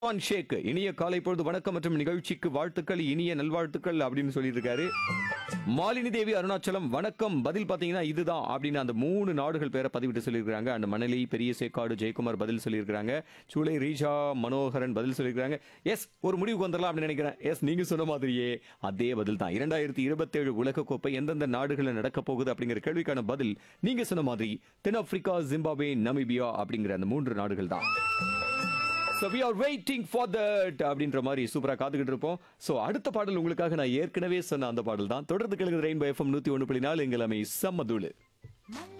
John ஷேக் இனிய காலை பொழுது வணக்கம் மற்றும் நிகழ்ச்சிக்கு வாழ்த்துக்கள் இனிய நல்வாழ்த்துக்கள் அப்படின்னு சொல்லியிருக்காரு மாலினி தேவி அருணாச்சலம் வணக்கம் பதில் பாத்தீங்கன்னா இதுதான் அப்படின்னு அந்த மூணு நாடுகள் பேரை பதிவிட்டு சொல்லியிருக்காங்க அந்த மணலி பெரிய சேக்காடு ஜெயக்குமார் பதில் சொல்லியிருக்காங்க சூளை ரீஷா மனோகரன் பதில் சொல்லியிருக்காங்க எஸ் ஒரு முடிவுக்கு வந்துடலாம் அப்படின்னு நினைக்கிறேன் எஸ் நீங்க சொன்ன மாதிரியே அதே பதில் தான் இரண்டாயிரத்தி இருபத்தேழு உலகக்கோப்பை எந்தெந்த நாடுகளில் நடக்க போகுது அப்படிங்கிற கேள்விக்கான பதில் நீங்க சொன்ன மாதிரி தென்னாப்பிரிக்கா ஜிம்பாப்வே நமீபியா அப்படிங்கிற அந்த மூன்று நாடுகள் தான் so we are waiting for that அப்படின்ற மாதிரி சூப்பராக காத்துக்கிட்டு இருப்போம் ஸோ அடுத்த பாடல் உங்களுக்காக நான் ஏற்கனவே சொன்ன அந்த பாடல் தான் தொடர்ந்து கேளுங்க ரெயின்போ எஃப்எம் நூற்றி ஒன்று புள்ளி நாலு எங்கள் அமை செம்ம தூளு